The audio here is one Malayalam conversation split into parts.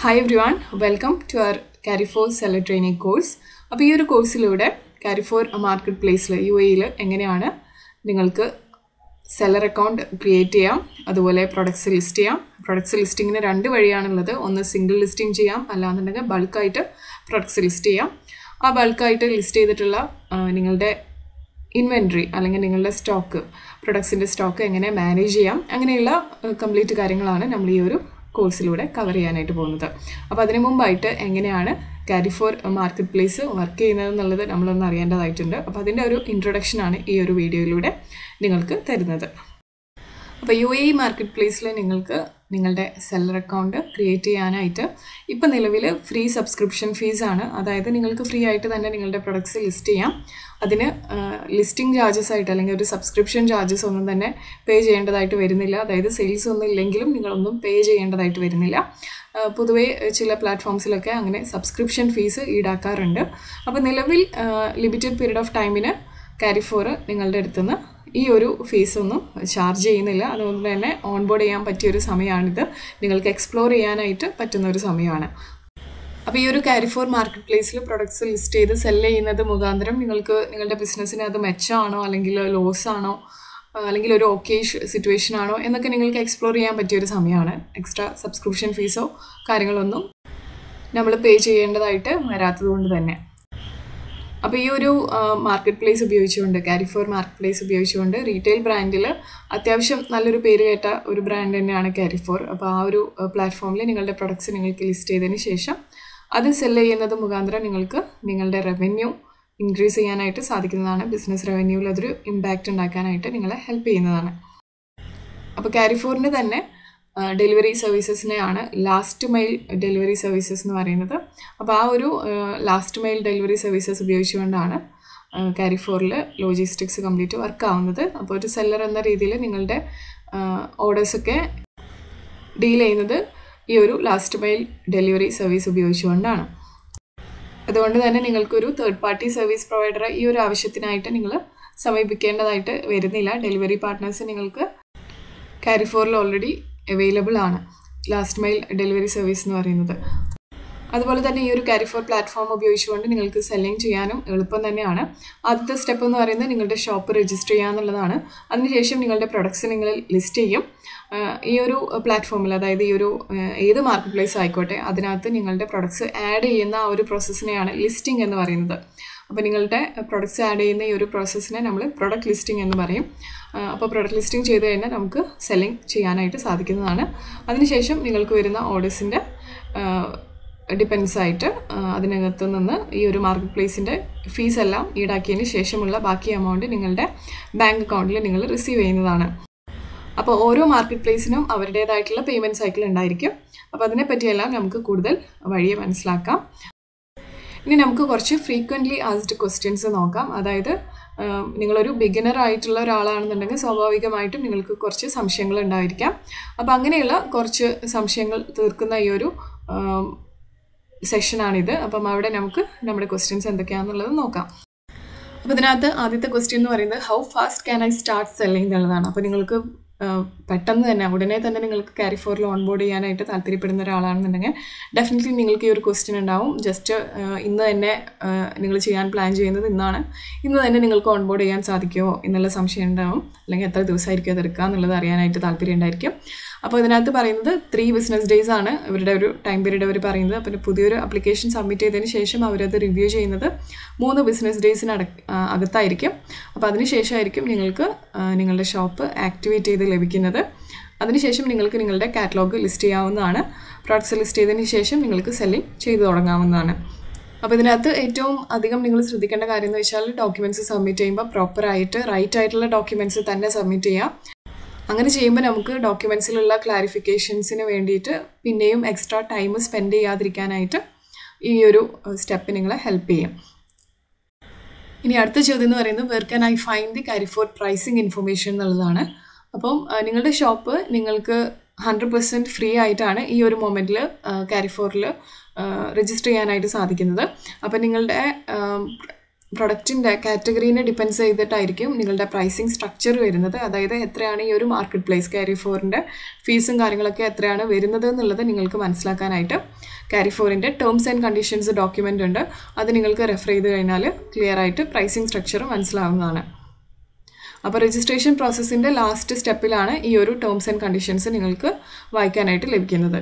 hi everyone welcome to our Carrefour seller training course അപ്പോൾ ഈ ഒരു കോഴ്സിലൂടെ കാരിഫോർ മാർക്കറ്റ് പ്ലേസിൽ യു എയിൽ എങ്ങനെയാണ് നിങ്ങൾക്ക് സെല്ലർ അക്കൗണ്ട് ക്രിയേറ്റ് ചെയ്യാം അതുപോലെ പ്രൊഡക്ട്സ് ലിസ്റ്റ് ചെയ്യാം പ്രൊഡക്ട്സ് ലിസ്റ്റിങ്ങിന് രണ്ട് വഴിയാണുള്ളത് ഒന്ന് സിംഗിൾ ലിസ്റ്റിംഗ് ചെയ്യാം അല്ലാന്നുണ്ടെങ്കിൽ ബൾക്കായിട്ട് പ്രൊഡക്ട്സ് ലിസ്റ്റ് ചെയ്യാം ആ ബൾക്കായിട്ട് ലിസ്റ്റ് ചെയ്തിട്ടുള്ള ആ, നിങ്ങളുടെ ഇൻവെൻട്രി അല്ലെങ്കിൽ നിങ്ങളുടെ സ്റ്റോക്ക് പ്രൊഡക്ട്സിൻ്റെ സ്റ്റോക്ക് എങ്ങനെ മാനേജ് ചെയ്യാം അങ്ങനെയുള്ള കംപ്ലീറ്റ് കാര്യങ്ങളാണ് നമ്മൾ ഈ ഒരു കോഴ്സിലൂടെ കവർ ചെയ്യാനായിട്ട് പോകുന്നത് അപ്പോൾ അതിന് മുമ്പായിട്ട് എങ്ങനെയാണ് കാരിഫോർ മാർക്കറ്റ് പ്ലേസ് വർക്ക് ചെയ്യുന്നത് എന്നുള്ളത് നമ്മളൊന്ന് അറിയേണ്ടതായിട്ടുണ്ട് അപ്പോൾ അതിൻ്റെ ഒരു ഇൻട്രൊഡക്ഷനാണ് ഈ ഒരു വീഡിയോയിലൂടെ നിങ്ങൾക്ക് തരുന്നത് അപ്പോൾ യു എ മാർക്കറ്റ് പ്ലേസിൽ നിങ്ങൾക്ക് നിങ്ങളുടെ സെല്ലർ അക്കൗണ്ട് ക്രിയേറ്റ് ചെയ്യാനായിട്ട് ഇപ്പം നിലവിൽ ഫ്രീ സബ്സ്ക്രിപ്ഷൻ ഫീസാണ് അതായത് നിങ്ങൾക്ക് ഫ്രീ ആയിട്ട് തന്നെ നിങ്ങളുടെ പ്രൊഡക്ട്സ് ലിസ്റ്റ് ചെയ്യാം അതിന് ലിസ്റ്റിംഗ് ചാർജസ് ആയിട്ട് അല്ലെങ്കിൽ ഒരു സബ്സ്ക്രിപ്ഷൻ ചാർജസ് ഒന്നും തന്നെ പേ ചെയ്യേണ്ടതായിട്ട് വരുന്നില്ല അതായത് സെയിൽസ് ഒന്നും ഇല്ലെങ്കിലും നിങ്ങളൊന്നും പേ ചെയ്യേണ്ടതായിട്ട് വരുന്നില്ല ആ, പൊതുവേ ചില പ്ലാറ്റ്ഫോംസിലൊക്കെ അങ്ങനെ സബ്സ്ക്രിപ്ഷൻ ഫീസ് ഈടാക്കാറുണ്ട് അപ്പോൾ നിലവിൽ ലിമിറ്റഡ് പീരീഡ് ഓഫ് ടൈമിന് കാരിഫോർ നിങ്ങളുടെ അടുത്തുനിന്ന് ഈ ഒരു ഫീസ് ഒന്നും ചാർജ് ചെയ്യുന്നില്ല അതുകൊണ്ട് തന്നെ ഓൺ ബോർഡ് ചെയ്യാൻ പറ്റിയ ഒരു സമയമാണിത് നിങ്ങൾക്ക് എക്സ്പ്ലോർ ചെയ്യാനായിട്ട് പറ്റുന്ന ഒരു സമയമാണ് അപ്പോൾ ഈ ഒരു കാരിഫോർ മാർക്കറ്റ് പ്ലേസിൽ പ്രൊഡക്ട്സ് ലിസ്റ്റ് ചെയ്ത് സെല് ചെയ്യുന്നത് മുഖാന്തരം നിങ്ങൾക്ക് നിങ്ങളുടെ ബിസിനസ്സിന് അത് മെച്ചമാണോ അല്ലെങ്കിൽ ലോസ് ആണോ ആ, അല്ലെങ്കിൽ ഒരു ഓക്കെ സിറ്റുവേഷൻ ആണോ എന്നൊക്കെ നിങ്ങൾക്ക് എക്സ്പ്ലോർ ചെയ്യാൻ പറ്റിയ ഒരു സമയമാണ് എക്സ്ട്രാ സബ്സ്ക്രിപ്ഷൻ ഫീസോ കാര്യങ്ങളൊന്നും നമ്മൾ പേ ചെയ്യേണ്ടതായിട്ട് വരാത്തത് കൊണ്ട് തന്നെ അപ്പോൾ ഈ ഒരു മാർക്കറ്റ് പ്ലേസ് ഉപയോഗിച്ചുകൊണ്ട് കാരിഫോർ മാർക്കറ്റ് പ്ലേസ് ഉപയോഗിച്ചുകൊണ്ട് റീറ്റെയിൽ ബ്രാൻഡിൽ അത്യാവശ്യം നല്ലൊരു പേര് കേട്ട ഒരു ബ്രാൻഡ് തന്നെയാണ് കാരിഫോർ അപ്പോൾ ആ ഒരു പ്ലാറ്റ്ഫോമിൽ നിങ്ങളുടെ പ്രൊഡക്ട്സ് നിങ്ങൾക്ക് ലിസ്റ്റ് ചെയ്തതിന് ശേഷം അത് സെല് ചെയ്യുന്നത് മുഖാന്തരം നിങ്ങൾക്ക് നിങ്ങളുടെ റവന്യൂ ഇൻക്രീസ് ചെയ്യാനായിട്ട് സാധിക്കുന്നതാണ് ബിസിനസ് റവന്യൂവിൽ അതൊരു ഇമ്പാക്റ്റ് ഉണ്ടാക്കാനായിട്ട് നിങ്ങളെ ഹെൽപ്പ് ചെയ്യുന്നതാണ് അപ്പോൾ കാരിഫോറിന് തന്നെ ഡെലിവറി സർവീസസിനെയാണ് ലാസ്റ്റ് മൈൽ ഡെലിവറി സർവീസസ് എന്ന് പറയുന്നത് അപ്പോൾ ആ ഒരു ലാസ്റ്റ് മൈൽ ഡെലിവറി സർവീസസ് ഉപയോഗിച്ചുകൊണ്ടാണ് കാരിഫോറിൽ ലോജിസ്റ്റിക്സ് കംപ്ലീറ്റ് വർക്ക് ആവുന്നത് അപ്പോൾ ഒരു സെല്ലർ എന്ന രീതിയിൽ നിങ്ങളുടെ ഓർഡേഴ്സൊക്കെ ഡീൽ ചെയ്യുന്നത് ഈ ഒരു ലാസ്റ്റ് മൈൽ ഡെലിവറി സർവീസ് ഉപയോഗിച്ചുകൊണ്ടാണ് അതുകൊണ്ട് തന്നെ നിങ്ങൾക്കൊരു തേർഡ് പാർട്ടി സർവീസ് പ്രൊവൈഡറെ ഈ ഒരു ആവശ്യത്തിനായിട്ട് നിങ്ങൾ സമീപിക്കേണ്ടതായിട്ട് വരുന്നില്ല ഡെലിവറി പാർട്ട്നേഴ്സ് നിങ്ങൾക്ക് കാരിഫോറിൽ ഓൾറെഡി അവൈലബിൾ ആണ് ലാസ്റ്റ് മൈൽ ഡെലിവറി സർവീസ് എന്ന് പറയുന്നത് അതുപോലെ തന്നെ ഈ ഒരു കാരിഫോർ പ്ലാറ്റ്ഫോം ഉപയോഗിച്ചുകൊണ്ട് നിങ്ങൾക്ക് സെല്ലിംഗ് ചെയ്യാനും എളുപ്പം തന്നെയാണ് ആദ്യത്തെ സ്റ്റെപ്പ് എന്ന് പറയുന്നത് നിങ്ങളുടെ ഷോപ്പ് രജിസ്റ്റർ ചെയ്യുക എന്നുള്ളതാണ് അതിനുശേഷം നിങ്ങളുടെ പ്രൊഡക്ട്സ് നിങ്ങൾ ലിസ്റ്റ് ചെയ്യും ആഹ് ഈ ഒരു പ്ലാറ്റ്ഫോമിൽ അതായത് ഈ ഒരു ആഹ് ഏത് മാർക്കറ്റ് പ്ലേസ് ആയിക്കോട്ടെ അതിനകത്ത് നിങ്ങളുടെ പ്രൊഡക്ട്സ് ആഡ് ചെയ്യുന്ന ആ ഒരു പ്രോസസ്സിനെയാണ് ലിസ്റ്റിംഗ് എന്ന് പറയുന്നത് അപ്പോൾ നിങ്ങളുടെ പ്രൊഡക്ട്സ് ആഡ് ചെയ്യുന്ന ഈ ഒരു പ്രോസസ്സിനെ നമ്മൾ പ്രൊഡക്റ്റ് ലിസ്റ്റിംഗ് എന്ന് പറയും ആഹ് അപ്പോൾ പ്രൊഡക്റ്റ് ലിസ്റ്റിംഗ് ചെയ്ത് കഴിഞ്ഞാൽ നമുക്ക് സെല്ലിംഗ് ചെയ്യാനായിട്ട് സാധിക്കുന്നതാണ് അതിനുശേഷം നിങ്ങൾക്ക് വരുന്ന ഓർഡേഴ്സിൻ്റെ ഡിപ്പെൻസ് ആയിട്ട് ആ, അതിനകത്ത് നിന്ന് ഈ ഒരു മാർക്കറ്റ് പ്ലേസിൻ്റെ ഫീസ് എല്ലാം ഈടാക്കിയതിന് ശേഷമുള്ള ബാക്കി എമൗണ്ട് നിങ്ങളുടെ ബാങ്ക് അക്കൗണ്ടിൽ നിങ്ങൾ റിസീവ് ചെയ്യുന്നതാണ് അപ്പോൾ ഓരോ മാർക്കറ്റ് പ്ലേസിനും അവരുടേതായിട്ടുള്ള പേയ്മെൻറ്റ് സൈക്കിൾ ഉണ്ടായിരിക്കും അപ്പോൾ അതിനെപ്പറ്റിയെല്ലാം നമുക്ക് കൂടുതൽ വഴിയെ മനസ്സിലാക്കാം ഇനി നമുക്ക് കുറച്ച് ഫ്രീക്വൻ്റ്ലി ആസ്ഡ് ക്വസ്റ്റ്യൻസ് നോക്കാം അതായത് ആം, നിങ്ങളൊരു ബിഗിനർ ആയിട്ടുള്ള ഒരാളാണെന്നുണ്ടെങ്കിൽ സ്വാഭാവികമായിട്ടും നിങ്ങൾക്ക് കുറച്ച് സംശയങ്ങൾ ഉണ്ടായിരിക്കാം അപ്പോൾ അങ്ങനെയുള്ള കുറച്ച് സംശയങ്ങൾ തീർക്കുന്ന ഈ ഒരു ആം, സെഷനാണിത് അപ്പം അവിടെ നമുക്ക് നമ്മുടെ ക്വസ്റ്റ്യൻസ് എന്തൊക്കെയാണെന്നുള്ളത് നോക്കാം അപ്പോൾ ഇതിനകത്ത് ആദ്യത്തെ ക്വസ്റ്റ്യൻ എന്ന് പറയുന്നത് how fast can I start selling എന്നുള്ളതാണ് അപ്പോൾ നിങ്ങൾക്ക് ആ, പെട്ടെന്ന് തന്നെ ഉടനെ തന്നെ നിങ്ങൾക്ക് ക്യാരി ഫോറിൽ ഓൺ ബോർഡ് ചെയ്യാനായിട്ട് താല്പര്യപ്പെടുന്ന ഒരാളാണെന്നുണ്ടെങ്കിൽ ഡെഫിനറ്റ്ലി നിങ്ങൾക്ക് ഈ ഒരു ക്വസ്റ്റ്യൻ ഉണ്ടാവും ജസ്റ്റ് ഇന്ന് തന്നെ നിങ്ങൾ ചെയ്യാൻ പ്ലാൻ ചെയ്യുന്നത് ഇന്നാണ് ഇന്ന് തന്നെ നിങ്ങൾക്ക് ഓൺ ബോർഡ് ചെയ്യാൻ സാധിക്കുമോ എന്നുള്ള സംശയം ഉണ്ടാവും അല്ലെങ്കിൽ എത്ര ദിവസമായിരിക്കും അത് എടുക്കുക എന്നുള്ളത് അറിയാനായിട്ട് താല്പര്യം ഉണ്ടായിരിക്കും അപ്പോൾ ഇതിനകത്ത് പറയുന്നത് ത്രീ ബിസിനസ് ഡേയ്സ് ആണ് ഇവരുടെ ഒരു ടൈം പീരീഡ് അവർ പറയുന്നത് അപ്പോൾ പുതിയൊരു അപ്ലിക്കേഷൻ സബ്മിറ്റ് ചെയ്തതിന് ശേഷം അവരത് റിവ്യൂ ചെയ്യുന്നത് മൂന്ന് ബിസിനസ് ഡേയ്സിന് അകത്തായിരിക്കും അപ്പോൾ അതിന് ശേഷമായിരിക്കും നിങ്ങൾക്ക് ആ, നിങ്ങളുടെ ഷോപ്പ് ആക്ടിവേറ്റ് ചെയ്ത് ലഭിക്കുന്നത് അതിനുശേഷം നിങ്ങൾക്ക് നിങ്ങളുടെ കാറ്റലോഗ് ലിസ്റ്റ് ചെയ്യാവുന്നതാണ് പ്രോഡക്ട്സ് ലിസ്റ്റ് ചെയ്തതിന് ശേഷം നിങ്ങൾക്ക് സെല്ലിംഗ് ചെയ്തു തുടങ്ങാവുന്നതാണ് അപ്പോൾ ഇതിനകത്ത് ഏറ്റവും അധികം നിങ്ങൾ ശ്രദ്ധിക്കേണ്ട കാര്യം എന്ന് വെച്ചാൽ ഡോക്യുമെൻറ്റ്സ് സബ്മിറ്റ് ചെയ്യുമ്പോൾ പ്രോപ്പറായിട്ട് റൈറ്റ് ആയിട്ടുള്ള ഡോക്യുമെൻറ്റ്സ് തന്നെ സബ്മിറ്റ് ചെയ്യുക അങ്ങനെ ചെയ്യുമ്പോൾ നമുക്ക് ഡോക്യുമെൻസിലുള്ള ക്ലാരിഫിക്കേഷൻസിന് വേണ്ടിയിട്ട് പിന്നെയും എക്സ്ട്രാ ടൈം സ്പെൻഡ് ചെയ്യാതിരിക്കാനായിട്ട് ഈ ഒരു സ്റ്റെപ്പ് നിങ്ങളെ ഹെൽപ്പ് ചെയ്യും ഇനി അടുത്ത ചോദ്യം എന്ന് പറയുന്നത് where can I find the Carrefour pricing information എന്നുള്ളതാണ് അപ്പം ആ, നിങ്ങളുടെ ഷോപ്പ് നിങ്ങൾക്ക് ഹൺഡ്രഡ് പെർസെൻറ്റ് ഫ്രീ ആയിട്ടാണ് ഈ ഒരു മൊമെൻറ്റിൽ കാരിഫോറിൽ രജിസ്റ്റർ ചെയ്യാനായിട്ട് സാധിക്കുന്നത് അപ്പം നിങ്ങളുടെ പ്രൊഡക്റ്റിൻ്റെ കാറ്റഗറീനെ ഡിപ്പെൻസ് ചെയ്തിട്ടായിരിക്കും നിങ്ങളുടെ പ്രൈസിങ് സ്ട്രക്ചർ വരുന്നത് അതായത് എത്രയാണ് ഈ ഒരു മാർക്കറ്റ് പ്ലേസ് ക്യാരി ഫോറിൻ്റെ ഫീസും കാര്യങ്ങളൊക്കെ എത്രയാണ് വരുന്നത് എന്നുള്ളത് നിങ്ങൾക്ക് മനസ്സിലാക്കാനായിട്ട് ക്യാരി ഫോറിൻ്റെ ടേംസ് ആൻഡ് കണ്ടീഷൻസ് ഡോക്യുമെൻ്റ് ഉണ്ട് അത് നിങ്ങൾക്ക് റെഫർ ചെയ്ത് കഴിഞ്ഞാൽ ക്ലിയർ ആയിട്ട് പ്രൈസിങ് സ്ട്രക്ചർ മനസ്സിലാവുന്നതാണ് അപ്പോൾ രജിസ്ട്രേഷൻ പ്രോസസ്സിൻ്റെ ലാസ്റ്റ് സ്റ്റെപ്പിലാണ് ഈ ഒരു ടേംസ് ആൻഡ് കണ്ടീഷൻസ് നിങ്ങൾക്ക് വായിക്കാനായിട്ട് ലഭിക്കുന്നത്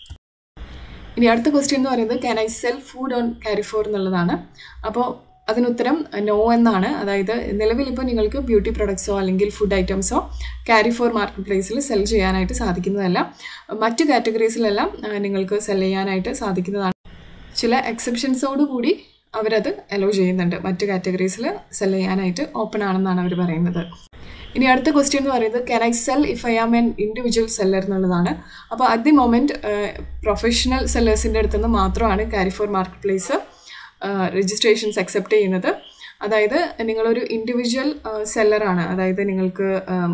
ഇനി അടുത്ത ക്വസ്റ്റ്യൻ എന്ന് പറയുന്നത് can I sell food on Carrefour എന്നുള്ളതാണ് അപ്പോൾ അതിനുത്തരം നോ എന്നാണ് അതായത് നിലവിൽ ഇപ്പോൾ നിങ്ങൾക്ക് ബ്യൂട്ടി പ്രൊഡക്ട്സോ അല്ലെങ്കിൽ ഫുഡ് ഐറ്റംസോ ക്യാരി ഫോർ മാർക്കറ്റ് പ്ലേസിൽ സെൽ ചെയ്യാനായിട്ട് സാധിക്കുന്നതല്ല മറ്റ് കാറ്റഗറീസിലെല്ലാം നിങ്ങൾക്ക് സെൽ ചെയ്യാനായിട്ട് സാധിക്കുന്നതാണ് ചില എക്സെപ്ഷൻസോട് കൂടി അവരത് അലോ ചെയ്യുന്നുണ്ട് മറ്റ് കാറ്റഗറീസിൽ സെൽ ചെയ്യാനായിട്ട് ഓപ്പൺ ആണെന്നാണ് അവർ പറയുന്നത് ഇനി അടുത്ത ക്വസ്റ്റ്യൻ എന്ന് പറയുന്നത് can I sell if I am an individual seller എന്നുള്ളതാണ് അപ്പോൾ അറ്റ് ദി മൊമെൻറ്റ് പ്രൊഫഷണൽ സെല്ലേഴ്സിൻ്റെ അടുത്ത് നിന്ന് മാത്രമാണ് Carrefour marketplace registrations accept ചെയ്യുന്നത് അതായത് നിങ്ങളൊരു ഇൻഡിവിജ്വൽ സെല്ലറാണ് അതായത് നിങ്ങൾക്ക്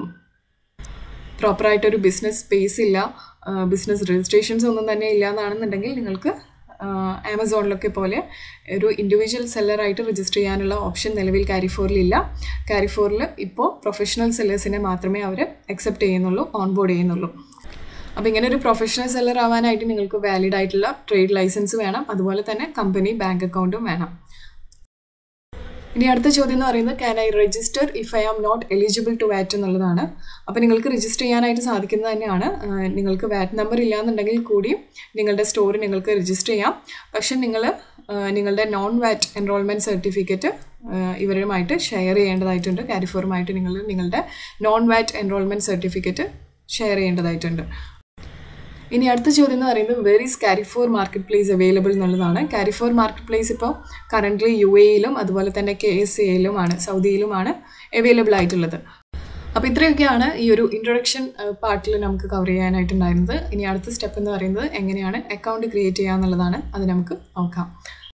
പ്രോപ്പറായിട്ടൊരു ബിസിനസ് സ്പേസ് ഇല്ല ബിസിനസ് രജിസ്ട്രേഷൻസ് ഒന്നും തന്നെ ഇല്ല എന്നാണെന്നുണ്ടെങ്കിൽ നിങ്ങൾക്ക് ആമസോണിലൊക്കെ പോലെ ഒരു ഇൻഡിവിജ്വൽ സെല്ലറായിട്ട് രജിസ്റ്റർ ചെയ്യാനുള്ള ഓപ്ഷൻ നിലവിൽ കാരി ഫോറിലില്ല കാരി ഫോറിൽ ഇപ്പോൾ പ്രൊഫഷണൽ സെല്ലേഴ്സിനെ മാത്രമേ അവർ അക്സെപ്റ്റ് ചെയ്യുന്നുള്ളൂ ഓൺ ബോർഡ് ചെയ്യുന്നുള്ളൂ അപ്പോൾ ഇങ്ങനെ ഒരു പ്രൊഫഷണൽ സെല്ലർ ആവാനായിട്ട് നിങ്ങൾക്ക് വാലിഡ് ആയിട്ടുള്ള ട്രേഡ് ലൈസൻസ് വേണം അതുപോലെ തന്നെ കമ്പനി ബാങ്ക് അക്കൗണ്ടും വേണം ഇനി അടുത്ത ചോദ്യം എന്ന് പറയുന്നത് can I register if I am not eligible to VAT എന്നുള്ളതാണ് അപ്പോൾ നിങ്ങൾക്ക് രജിസ്റ്റർ ചെയ്യാനായിട്ട് സാധിക്കുന്നത് തന്നെയാണ് നിങ്ങൾക്ക് വാറ്റ് നമ്പർ ഇല്ലാന്നുണ്ടെങ്കിൽ കൂടിയും നിങ്ങളുടെ സ്റ്റോർ നിങ്ങൾക്ക് രജിസ്റ്റർ ചെയ്യാം പക്ഷെ നിങ്ങൾ നിങ്ങളുടെ നോൺ വാറ്റ് എൻറോൾമെൻറ്റ് സർട്ടിഫിക്കറ്റ് ഇവരുമായിട്ട് ഷെയർ ചെയ്യേണ്ടതായിട്ടുണ്ട് കാരിഫോറുമായിട്ട് നിങ്ങൾ നിങ്ങളുടെ non VAT enrolment certificate share ചെയ്യേണ്ടതായിട്ടുണ്ട് ഇനി അടുത്ത ചോദ്യം എന്ന് പറയുന്നത് where is Carrefour marketplace available എന്നുള്ളതാണ് കാരിഫോർ മാർക്കറ്റ് പ്ലേസ് ഇപ്പോൾ കറൻ്റ്ലി യു എയിലും അതുപോലെ തന്നെ കെ എസ് എയിലുമാണ് സൗദിയിലുമാണ് അവൈലബിൾ ആയിട്ടുള്ളത് അപ്പോൾ ഇത്രയൊക്കെയാണ് ഈ ഒരു ഇൻട്രൊഡക്ഷൻ പാർട്ടിൽ നമുക്ക് കവർ ചെയ്യാനായിട്ടുണ്ടായിരുന്നത് ഇനി അടുത്ത സ്റ്റെപ്പ് എന്ന് പറയുന്നത് എങ്ങനെയാണ് അക്കൗണ്ട് ക്രിയേറ്റ് ചെയ്യുക എന്നുള്ളതാണ് അത് നമുക്ക് നോക്കാം